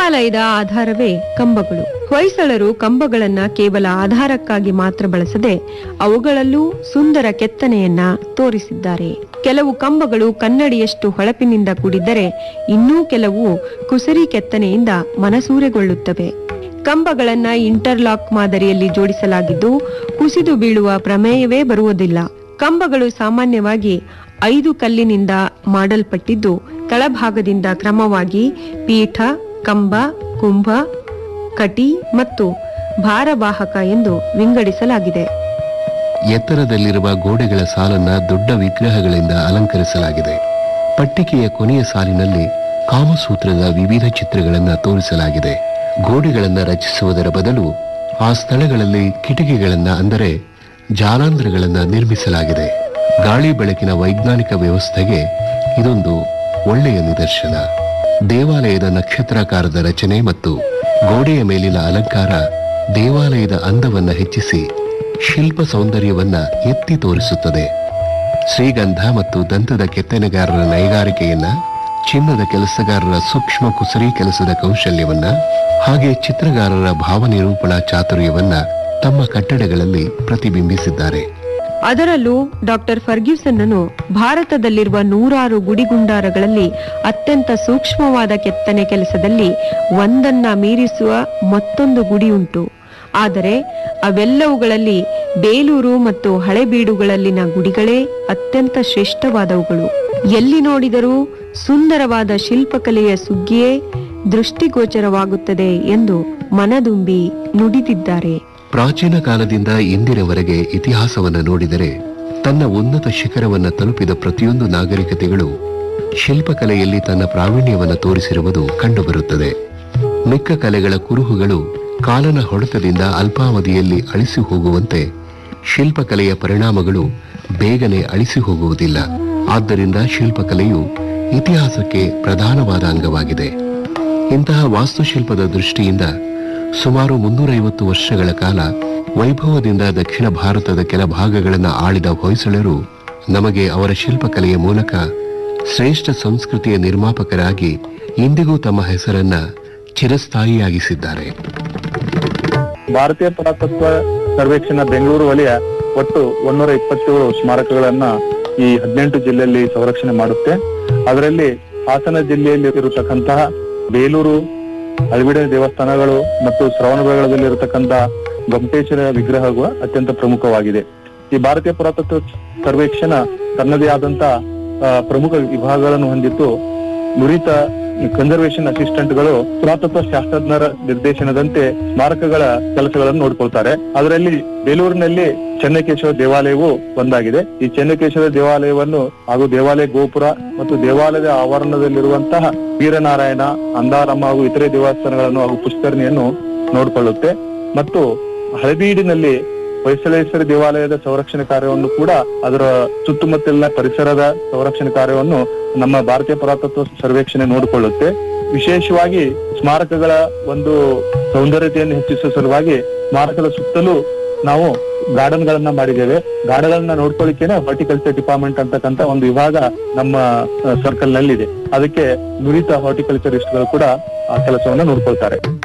ದೇವಾಲಯದ ಆಧಾರವೇ ಕಂಬಗಳು ಹೊಯ್ಸಳರು ಕಂಬಗಳನ್ನ ಕೇವಲ ಆಧಾರಕ್ಕಾಗಿ ಮಾತ್ರ ಬಳಸದೆ ಅವುಗಳಲ್ಲೂ ಸುಂದರ ಕೆತ್ತನೆಯನ್ನ ತೋರಿಸಿದ್ದಾರೆ ಕೆಲವು ಕಂಬಗಳು ಕನ್ನಡಿಯಷ್ಟು ಹೊಳಪಿನಿಂದ ಕೂಡಿದ್ದರೆ ಇನ್ನೂ ಕೆಲವು ಕುಸರಿ ಕೆತ್ತನೆಯಿಂದ ಮನಸೂರೆಗೊಳ್ಳುತ್ತವೆ ಕಂಬಗಳನ್ನ ಇಂಟರ್ಲಾಕ್ ಮಾದರಿಯಲ್ಲಿ ಜೋಡಿಸಲಾಗಿದ್ದು ಕುಸಿದು ಬೀಳುವ ಪ್ರಮೇಯವೇ ಬರುವುದಿಲ್ಲ ಕಂಬಗಳು ಸಾಮಾನ್ಯವಾಗಿ ಐದು ಕಲ್ಲಿನಿಂದ ಮಾಡಲ್ಪಟ್ಟಿದ್ದು ತಳಭಾಗದಿಂದ ಕ್ರಮವಾಗಿ ಪೀಠ ಕಂಬ ಕುಂಭ ಕಟಿ ಮತ್ತು ಭಾರವಾಹಕ ಎಂದು ವಿಂಗಡಿಸಲಾಗಿದೆ ಎತ್ತರದಲ್ಲಿರುವ ಗೋಡೆಗಳ ಸಾಲನ್ನ ದೊಡ್ಡ ವಿಗ್ರಹಗಳಿಂದ ಅಲಂಕರಿಸಲಾಗಿದೆ ಪಟ್ಟಿಕೆಯ ಕೊನೆಯ ಸಾಲಿನಲ್ಲಿ ಕಾಮಸೂತ್ರದ ವಿವಿಧ ಚಿತ್ರಗಳನ್ನ ತೋರಿಸಲಾಗಿದೆ ಗೋಡೆಗಳನ್ನ ರಚಿಸುವುದರ ಬದಲು ಆ ಸ್ಥಳಗಳಲ್ಲಿ ಕಿಟಕಿಗಳನ್ನ ಅಂದರೆ ಜಾಲಾಂಧ್ರಗಳನ್ನ ನಿರ್ಮಿಸಲಾಗಿದೆ ಗಾಳಿ ಬೆಳಕಿನ ವೈಜ್ಞಾನಿಕ ವ್ಯವಸ್ಥೆಗೆ ಇದೊಂದು ಒಳ್ಳೆಯ ನಿದರ್ಶನ ದೇವಾಲಯದ ನಕ್ಷತ್ರಾಕಾರದ ರಚನೆ ಮತ್ತು ಗೋಡೆಯ ಮೇಲಿನ ಅಲಂಕಾರ ದೇವಾಲಯದ ಅಂದವನ್ನ ಹೆಚ್ಚಿಸಿ ಶಿಲ್ಪ ಸೌಂದರ್ಯವನ್ನ ಎತ್ತಿ ತೋರಿಸುತ್ತದೆ ಶ್ರೀಗಂಧ ಮತ್ತು ದಂತದ ಕೆತ್ತನೆಗಾರರ ನೈಗಾರಿಕೆಯನ್ನ ಚಿನ್ನದ ಕೆಲಸಗಾರರ ಸೂಕ್ಷ್ಮ ಕುಸರಿ ಕೆಲಸದ ಕೌಶಲ್ಯವನ್ನ ಹಾಗೆ ಚಿತ್ರಗಾರರ ಭಾವನಿರೂಪಣಾ ಚಾತುರ್ಯವನ್ನ ತಮ್ಮ ಕಟ್ಟಡಗಳಲ್ಲಿ ಪ್ರತಿಬಿಂಬಿಸಿದ್ದಾರೆ ಅದರಲ್ಲೂ ಡಾಕ್ಟರ್ ಫರ್ಗ್ಯೂಸನ್ನನು ಭಾರತದಲ್ಲಿರುವ ನೂರಾರು ಗುಡಿಗುಂಡಾರಗಳಲ್ಲಿ ಅತ್ಯಂತ ಸೂಕ್ಷ್ಮವಾದ ಕೆತ್ತನೆ ಕೆಲಸದಲ್ಲಿ ಒಂದನ್ನ ಮೀರಿಸುವ ಮತ್ತೊಂದು ಗುಡಿ ಉಂಟು ಆದರೆ ಅವೆಲ್ಲವುಗಳಲ್ಲಿ ಬೇಲೂರು ಮತ್ತು ಹಳೆಬೀಡುಗಳಲ್ಲಿನ ಗುಡಿಗಳೇ ಅತ್ಯಂತ ಶ್ರೇಷ್ಠವಾದವುಗಳು ಎಲ್ಲಿ ನೋಡಿದರೂ ಸುಂದರವಾದ ಶಿಲ್ಪಕಲೆಯ ಸುಗ್ಗಿಯೇ ದೃಷ್ಟಿಗೋಚರವಾಗುತ್ತದೆ ಎಂದು ಮನದುಂಬಿ ನುಡಿದಿದ್ದಾರೆ ಪ್ರಾಚೀನ ಕಾಲದಿಂದ ಇಂದಿನವರೆಗೆ ಇತಿಹಾಸವನ್ನು ನೋಡಿದರೆ ತನ್ನ ಉನ್ನತ ಶಿಖರವನ್ನ ತಲುಪಿದ ಪ್ರತಿಯೊಂದು ನಾಗರಿಕತೆಗಳು ಶಿಲ್ಪಕಲೆಯಲ್ಲಿ ತನ್ನ ಪ್ರಾವೀಣ್ಯವನ್ನು ತೋರಿಸಿರುವುದು ಕಂಡುಬರುತ್ತದೆ ಮಿಕ್ಕ ಕಲೆಗಳ ಕುರುಹುಗಳು ಕಾಲನ ಹೊಡೆತದಿಂದ ಅಲ್ಪಾವಧಿಯಲ್ಲಿ ಅಳಿಸಿ ಹೋಗುವಂತೆ ಶಿಲ್ಪಕಲೆಯ ಪರಿಣಾಮಗಳು ಬೇಗನೆ ಅಳಿಸಿ ಹೋಗುವುದಿಲ್ಲ ಆದ್ದರಿಂದ ಶಿಲ್ಪಕಲೆಯು ಇತಿಹಾಸಕ್ಕೆ ಪ್ರಧಾನವಾದ ಅಂಗವಾಗಿದೆ ಇಂತಹ ವಾಸ್ತುಶಿಲ್ಪದ ದೃಷ್ಟಿಯಿಂದ ಸುಮಾರು ಮುನ್ನೂರೈವತ್ತು ವರ್ಷಗಳ ಕಾಲ ವೈಭವದಿಂದ ದಕ್ಷಿಣ ಭಾರತದ ಕೆಲ ಭಾಗಗಳನ್ನು ಆಳಿದ ಹೊಯ್ಸಳರು ನಮಗೆ ಅವರ ಶಿಲ್ಪಕಲೆಯ ಮೂಲಕ ಶ್ರೇಷ್ಠ ಸಂಸ್ಕೃತಿಯ ನಿರ್ಮಾಪಕರಾಗಿ ಇಂದಿಗೂ ತಮ್ಮ ಹೆಸರನ್ನ ಚಿರಸ್ಥಾಯಿಯಾಗಿಸಿದ್ದಾರೆ ಭಾರತೀಯ ಪುರಾತತ್ವ ಸರ್ವೇಕ್ಷಣಾ ಬೆಂಗಳೂರು ವಲಯ ಒಟ್ಟು ಒಂದೂರ ಇಪ್ಪತ್ತೇಳು ಸ್ಮಾರಕಗಳನ್ನ ಈ ಹದಿನೆಂಟು ಜಿಲ್ಲೆಯಲ್ಲಿ ಸಂರಕ್ಷಣೆ ಮಾಡುತ್ತೆ ಅದರಲ್ಲಿ ಹಾಸನ ಜಿಲ್ಲೆಯಲ್ಲಿ ಇರತಕ್ಕಂತಹ ಬೇಲೂರು ಹಳಬಿಡ ದೇವಸ್ಥಾನಗಳು ಮತ್ತು ಶ್ರವಣಬೆಳಗೊಳದಲ್ಲಿ ಇರತಕ್ಕಂತಹ ಗೊಮ್ಮಟೇಶ್ವರ ವಿಗ್ರಹಗಳು ಅತ್ಯಂತ ಪ್ರಮುಖವಾಗಿದೆ ಈ ಭಾರತೀಯ ಪುರಾತತ್ವ ಸರ್ವೇಕ್ಷಣಾ ತನ್ನದೇ ಆದಂತ ಆ, ಪ್ರಮುಖ ವಿಭಾಗಗಳನ್ನು ಹೊಂದಿದ್ದು ನುರಿತ ಕನ್ಸರ್ವೇಷನ್ ಅಸಿಸ್ಟೆಂಟ್ಗಳು ಪುರಾತತ್ವ ಶಾಸ್ತ್ರಜ್ಞರ ನಿರ್ದೇಶನದಂತೆ ಸ್ಮಾರಕಗಳ ಕೆಲಸಗಳನ್ನು ನೋಡ್ಕೊಳ್ತಾರೆ ಅದರಲ್ಲಿ ಬೇಲೂರಿನಲ್ಲಿ ಚೆನ್ನಕೇಶವ ದೇವಾಲಯವು ಒಂದಾಗಿದೆ ಈ ಚೆನ್ನಕೇಶವ ದೇವಾಲಯವನ್ನು ಹಾಗೂ ದೇವಾಲಯ ಗೋಪುರ ಮತ್ತು ದೇವಾಲಯದ ಆವರಣದಲ್ಲಿರುವಂತಹ ವೀರನಾರಾಯಣ ಅಂದಾರಮ್ಮ ಹಾಗೂ ಇತರೆ ದೇವಸ್ಥಾನಗಳನ್ನು ಹಾಗೂ ಪುಷ್ಕರಣಿಯನ್ನು ನೋಡಿಕೊಳ್ಳುತ್ತೆ ಮತ್ತು ಹಳಬೀಡಿನಲ್ಲಿ ಹೊಯ್ಸಳೇಶ್ವರ ದೇವಾಲಯದ ಸಂರಕ್ಷಣೆ ಕಾರ್ಯವನ್ನು ಕೂಡ ಅದರ ಸುತ್ತಮುತ್ತಲಿನ ಪರಿಸರದ ಸಂರಕ್ಷಣೆ ಕಾರ್ಯವನ್ನು ನಮ್ಮ ಭಾರತೀಯ ಪುರಾತತ್ವ ಸರ್ವೇಕ್ಷಣೆ ನೋಡಿಕೊಳ್ಳುತ್ತೆ ವಿಶೇಷವಾಗಿ ಸ್ಮಾರಕಗಳ ಒಂದು ಸೌಂದರ್ಯತೆಯನ್ನು ಹೆಚ್ಚಿಸುವ ಸಲುವಾಗಿ ಸ್ಮಾರಕದ ಸುತ್ತಲೂ ನಾವು ಗಾರ್ಡನ್ ಗಳನ್ನ ಮಾಡಿದ್ದೇವೆ ಗಾರ್ಡನ್ ಗಳನ್ನ ನೋಡ್ಕೊಳ್ಳಿಕ್ಕೇನೆ ಹಾರ್ಟಿಕಲ್ಚರ್ ಡಿಪಾರ್ಟ್ಮೆಂಟ್ ಅಂತಕ್ಕಂತ ಒಂದು ವಿಭಾಗ ನಮ್ಮ ಸರ್ಕಲ್ ನಲ್ಲಿದೆ ಅದಕ್ಕೆ ನುರಿತ ಹಾರ್ಟಿಕಲ್ಚರಿಸ್ಟ್ ಗಳು ಕೂಡ ಆ ಕೆಲಸವನ್ನ ನೋಡ್ಕೊಳ್ತಾರೆ